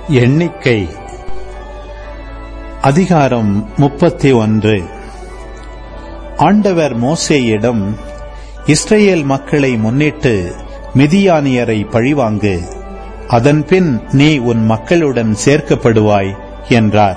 எண்ணிக்கை அதிகாரம் முப்பத்தி ஒன்று ஆண்டவர் மோசேயிடம் இஸ்ரேல் மக்களை முன்னிட்டு மிதியானியரை பழிவாங்கு அதன்பின் நீ உன் மக்களுடன் சேர்க்கப்படுவாய் என்றார்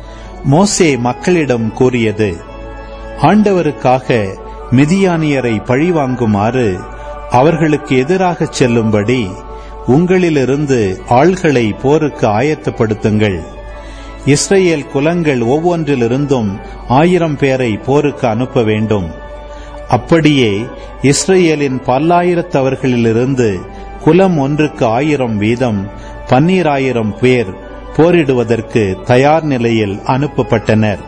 மோசே மக்களிடம் கூறியது ஆண்டவருக்காக மிதியானியரை பழிவாங்குமாறு அவர்களுக்கு எதிராகச் செல்லும்படி உங்களிலிருந்து ஆள்களை போருக்கு ஆயத்தப்படுத்துங்கள் இஸ்ரேல் குலங்கள் ஒவ்வொன்றிலிருந்தும் ஆயிரம் பேரை போருக்கு அனுப்ப வேண்டும் அப்படியே இஸ்ரேலின் பல்லாயிரத்தவர்களிலிருந்து குலம் ஒன்றுக்கு ஆயிரம் வீதம் பன்னீராயிரம் பேர் போரிடுவதற்கு தயார் நிலையில் அனுப்பப்பட்டனர்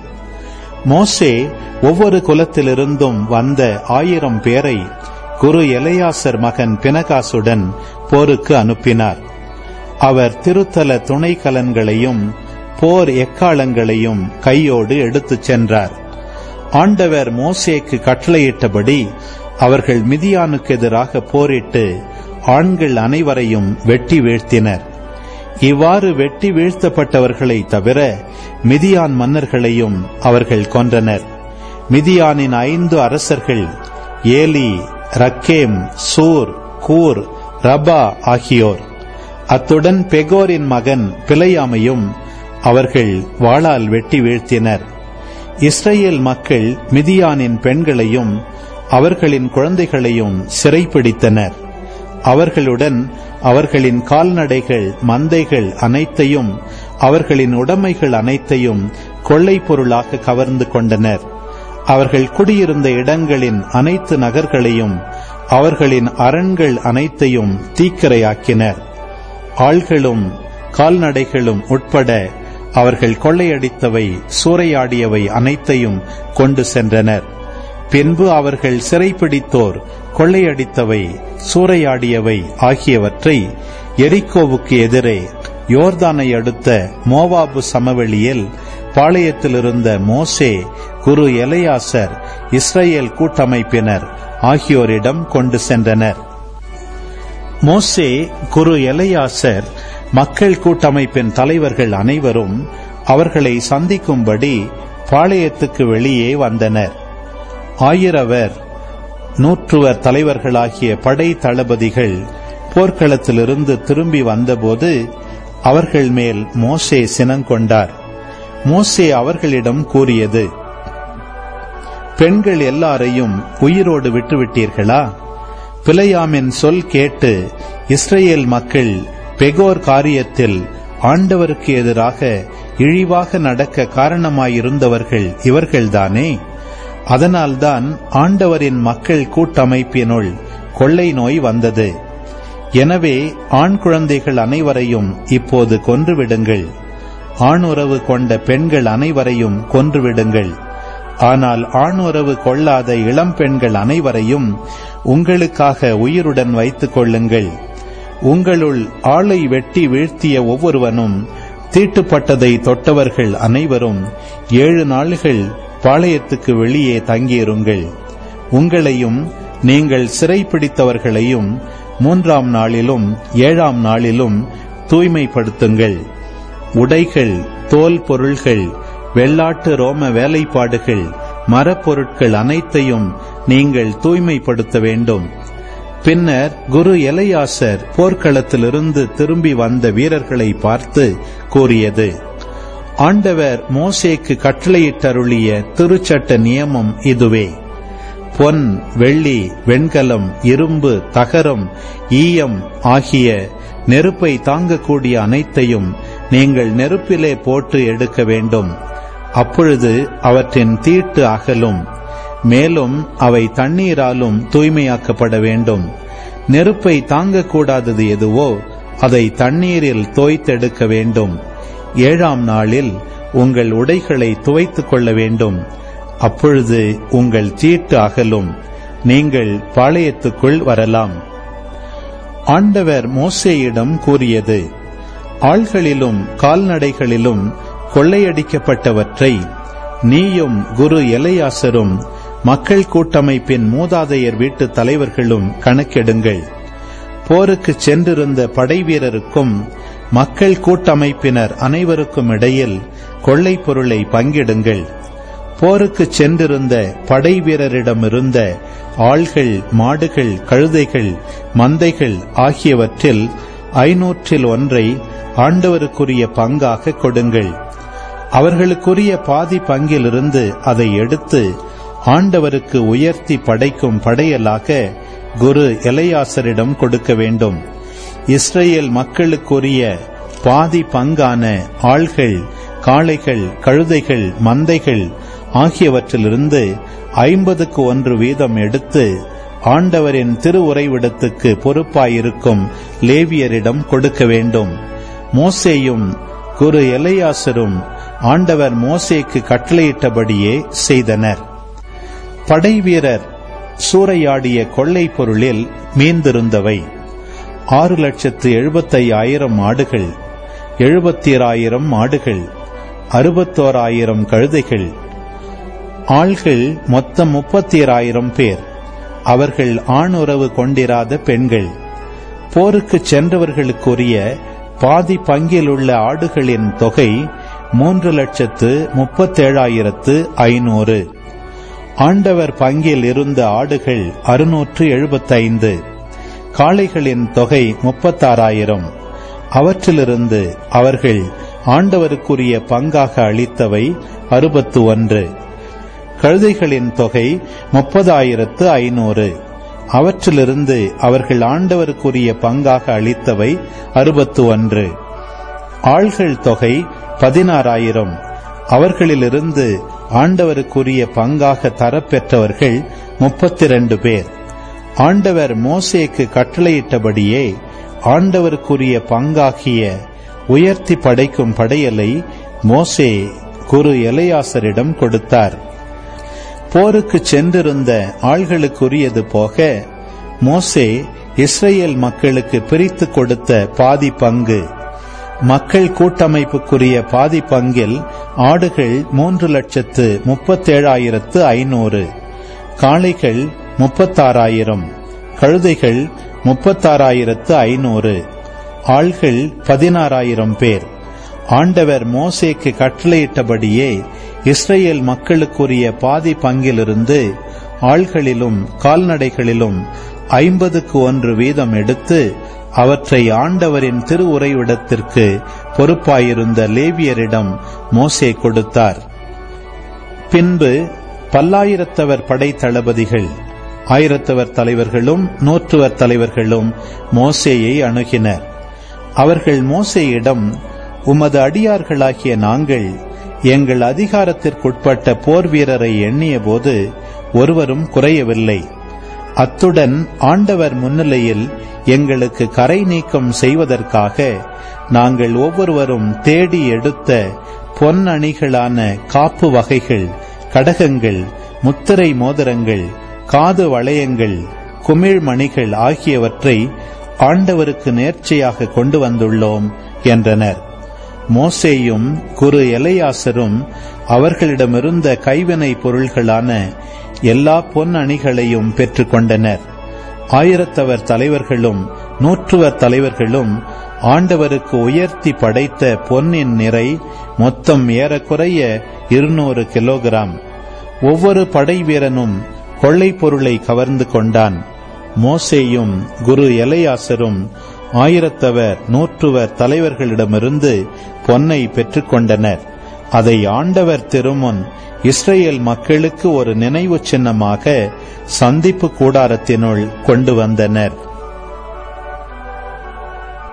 மோசே ஒவ்வொரு குலத்திலிருந்தும் வந்த ஆயிரம் பேரை குரு எலையாசர் மகன் பினகாசுடன் போருக்கு அனுப்பினார் அவர் திருத்தல துணை கலன்களையும் போர் எக்காலங்களையும் கையோடு எடுத்துச் சென்றார் ஆண்டவர் மோசேக்கு கட்டளையிட்டபடி அவர்கள் மிதியானுக்கு எதிராக போரிட்டு ஆண்கள் அனைவரையும் வெட்டி வீழ்த்தினர் இவ்வாறு வெட்டி வீழ்த்தப்பட்டவர்களை தவிர மிதியான் மன்னர்களையும் அவர்கள் கொன்றனர் மிதியானின் ஐந்து அரசர்கள் ஏலி ரக்கேம் சூர் கூர் ரபா ஆகியோர் அத்துடன் பெகோரின் மகன் பிழையாமையும் அவர்கள் வாளால் வெட்டி வீழ்த்தினர் இஸ்ரேல் மக்கள் மிதியானின் பெண்களையும் அவர்களின் குழந்தைகளையும் சிறைப்பிடித்தனர் அவர்களுடன் அவர்களின் கால்நடைகள் மந்தைகள் அனைத்தையும் அவர்களின் உடைமைகள் அனைத்தையும் கொள்ளை பொருளாக கவர்ந்து கொண்டனர் அவர்கள் குடியிருந்த இடங்களின் அனைத்து நகர்களையும் அவர்களின் அரண்கள் அனைத்தையும் தீக்கிரையாக்கினர் ஆள்களும் கால்நடைகளும் உட்பட அவர்கள் கொள்ளையடித்தவை சூறையாடியவை அனைத்தையும் கொண்டு சென்றனர் பின்பு அவர்கள் சிறைப்பிடித்தோர் கொள்ளையடித்தவை சூறையாடியவை ஆகியவற்றை எரிக்கோவுக்கு எதிரே யோர்தானை அடுத்த மோவாபு சமவெளியில் பாளையத்திலிருந்த மோசே குரு எலையாசர் இஸ்ரேல் கூட்டமைப்பினர் ஆகியோரிடம் கொண்டு சென்றனர் மோசே குரு எலையாசர் மக்கள் கூட்டமைப்பின் தலைவர்கள் அனைவரும் அவர்களை சந்திக்கும்படி பாளையத்துக்கு வெளியே வந்தனர் ஆயிரவர் நூற்றுவர் தலைவர்களாகிய படை தளபதிகள் போர்க்களத்திலிருந்து திரும்பி வந்தபோது அவர்கள் மேல் மோசே சினங்கொண்டார் மோசே அவர்களிடம் கூறியது பெண்கள் எல்லாரையும் உயிரோடு விட்டுவிட்டீர்களா பிழையாமின் சொல் கேட்டு இஸ்ரேல் மக்கள் பெகோர் காரியத்தில் ஆண்டவருக்கு எதிராக இழிவாக நடக்க காரணமாயிருந்தவர்கள் இவர்கள்தானே அதனால்தான் ஆண்டவரின் மக்கள் கூட்டமைப்பினுள் கொள்ளை நோய் வந்தது எனவே ஆண் குழந்தைகள் அனைவரையும் இப்போது கொன்றுவிடுங்கள் ஆணுறவு கொண்ட பெண்கள் அனைவரையும் கொன்றுவிடுங்கள் ஆனால் ஆணுறவு கொள்ளாத இளம் பெண்கள் அனைவரையும் உங்களுக்காக உயிருடன் வைத்துக் கொள்ளுங்கள் உங்களுள் ஆளை வெட்டி வீழ்த்திய ஒவ்வொருவனும் தீட்டுப்பட்டதை தொட்டவர்கள் அனைவரும் ஏழு நாள்கள் பாளையத்துக்கு வெளியே தங்கியிருங்கள் உங்களையும் நீங்கள் சிறைப்பிடித்தவர்களையும் மூன்றாம் நாளிலும் ஏழாம் நாளிலும் தூய்மைப்படுத்துங்கள் உடைகள் தோல் பொருள்கள் வெள்ளாட்டு ரோம வேலைப்பாடுகள் மரப்பொருட்கள் அனைத்தையும் நீங்கள் தூய்மைப்படுத்த வேண்டும் பின்னர் குரு எலையாசர் போர்க்களத்திலிருந்து திரும்பி வந்த வீரர்களை பார்த்து கூறியது ஆண்டவர் மோசேக்கு கட்டளையிட்டருளிய திருச்சட்ட நியமம் இதுவே பொன் வெள்ளி வெண்கலம் இரும்பு தகரம் ஈயம் ஆகிய நெருப்பை தாங்கக்கூடிய அனைத்தையும் நீங்கள் நெருப்பிலே போட்டு எடுக்க வேண்டும் அப்பொழுது அவற்றின் தீட்டு அகலும் மேலும் அவை தண்ணீராலும் தூய்மையாக்கப்பட வேண்டும் நெருப்பை தாங்கக்கூடாதது எதுவோ அதை தண்ணீரில் தோய்த்தெடுக்க வேண்டும் ஏழாம் நாளில் உங்கள் உடைகளை துவைத்துக் கொள்ள வேண்டும் அப்பொழுது உங்கள் சீட்டு அகலும் நீங்கள் பாளையத்துக்குள் வரலாம் ஆண்டவர் மோசேயிடம் கூறியது ஆள்களிலும் கால்நடைகளிலும் கொள்ளையடிக்கப்பட்டவற்றை நீயும் குரு எலையாசரும் மக்கள் கூட்டமைப்பின் மூதாதையர் வீட்டு தலைவர்களும் கணக்கெடுங்கள் போருக்குச் சென்றிருந்த படைவீரருக்கும் மக்கள் கூட்டமைப்பினர் அனைவருக்கும் இடையில் கொள்ளை பொருளை பங்கிடுங்கள் போருக்கு சென்றிருந்த படை வீரரிடமிருந்த ஆள்கள் மாடுகள் கழுதைகள் மந்தைகள் ஆகியவற்றில் ஐநூற்றில் ஒன்றை ஆண்டவருக்குரிய பங்காக கொடுங்கள் அவர்களுக்குரிய பாதி பங்கிலிருந்து அதை எடுத்து ஆண்டவருக்கு உயர்த்தி படைக்கும் படையலாக குரு எலையாசரிடம் கொடுக்க வேண்டும் இஸ்ரேல் மக்களுக்குரிய பாதி பங்கான ஆள்கள் காளைகள் கழுதைகள் மந்தைகள் ஆகியவற்றிலிருந்து ஐம்பதுக்கு ஒன்று வீதம் எடுத்து ஆண்டவரின் திருவுறைவிடத்துக்கு பொறுப்பாயிருக்கும் லேவியரிடம் கொடுக்க வேண்டும் மோசேயும் குரு எலையாசரும் ஆண்டவர் மோசேக்கு கட்டளையிட்டபடியே செய்தனர் படை வீரர் சூறையாடிய கொள்ளை பொருளில் மீந்திருந்தவை ஆறு லட்சத்து எழுபத்தையாயிரம் ஆடுகள் எழுபத்தீராயிரம் மாடுகள் அறுபத்தோராயிரம் கழுதைகள் ஆள்கள் மொத்தம் முப்பத்தீராயிரம் பேர் அவர்கள் ஆணுறவு கொண்டிராத பெண்கள் போருக்கு சென்றவர்களுக்குரிய பாதி பங்கில் உள்ள ஆடுகளின் தொகை மூன்று லட்சத்து முப்பத்தேழாயிரத்து ஐநூறு ஆண்டவர் பங்கில் இருந்த ஆடுகள் அறுநூற்று எழுபத்தைந்து காளைகளின் தொகை முப்பத்தாறாயிரம் அவற்றிலிருந்து அவர்கள் ஆண்டவருக்குரிய பங்காக அளித்தவை அறுபத்து ஒன்று கழுதைகளின் தொகை முப்பதாயிரத்து ஐநூறு அவற்றிலிருந்து அவர்கள் ஆண்டவருக்குரிய பங்காக அளித்தவை அறுபத்து ஒன்று ஆள்கள் தொகை பதினாறாயிரம் அவர்களிலிருந்து ஆண்டவருக்குரிய பங்காக தரப்பெற்றவர்கள் முப்பத்தி ரெண்டு பேர் ஆண்டவர் மோசேக்கு கட்டளையிட்டபடியே ஆண்டவருக்குரிய பங்காகிய உயர்த்தி படைக்கும் படையலை மோசே குரு எலையாசரிடம் கொடுத்தார் போருக்கு சென்றிருந்த ஆள்களுக்குரியது போக மோசே இஸ்ரேல் மக்களுக்கு பிரித்து கொடுத்த பாதி பங்கு மக்கள் கூட்டமைப்புக்குரிய பாதி பங்கில் ஆடுகள் மூன்று லட்சத்து முப்பத்தேழாயிரத்து ஐநூறு காளைகள் முப்பத்தாறாயிரம் கழுதைகள் முப்பத்தாறாயிரத்து ஐநூறு ஆள்கள் பதினாறாயிரம் பேர் ஆண்டவர் மோசேக்கு கட்டளையிட்டபடியே இஸ்ரேல் மக்களுக்குரிய பாதி பங்கிலிருந்து ஆள்களிலும் கால்நடைகளிலும் ஐம்பதுக்கு ஒன்று வீதம் எடுத்து அவற்றை ஆண்டவரின் திருவுறைவிடத்திற்கு பொறுப்பாயிருந்த லேவியரிடம் மோசே கொடுத்தார் பின்பு பல்லாயிரத்தவர் படை தளபதிகள் ஆயிரத்தவர் தலைவர்களும் நூற்றுவர் தலைவர்களும் மோசேயை அணுகினர் அவர்கள் மோசேயிடம் உமது அடியார்களாகிய நாங்கள் எங்கள் அதிகாரத்திற்குட்பட்ட போர் வீரரை எண்ணிய போது ஒருவரும் குறையவில்லை அத்துடன் ஆண்டவர் முன்னிலையில் எங்களுக்கு கரை நீக்கம் செய்வதற்காக நாங்கள் ஒவ்வொருவரும் தேடி எடுத்த பொன் அணிகளான காப்பு வகைகள் கடகங்கள் முத்திரை மோதிரங்கள் காது வளையங்கள் குமிழ் மணிகள் ஆகியவற்றை ஆண்டவருக்கு நேர்ச்சையாக கொண்டு வந்துள்ளோம் என்றனர் மோசேயும் குரு எலையாசரும் அவர்களிடமிருந்த கைவினை பொருள்களான எல்லா பொன் அணிகளையும் பெற்றுக்கொண்டனர் ஆயிரத்தவர் தலைவர்களும் நூற்றுவர் தலைவர்களும் ஆண்டவருக்கு உயர்த்தி படைத்த பொன்னின் நிறை மொத்தம் ஏறக்குறைய இருநூறு கிலோகிராம் ஒவ்வொரு படை வீரனும் கொள்ளை பொருளை கவர்ந்து கொண்டான் மோசேயும் குரு எலையாசரும் ஆயிரத்தவர் நூற்றுவர் தலைவர்களிடமிருந்து பொன்னை பெற்றுக்கொண்டனர் அதை ஆண்டவர் திருமுன் இஸ்ரேல் மக்களுக்கு ஒரு நினைவு சின்னமாக சந்திப்பு கூடாரத்தினுள் கொண்டு வந்தனர்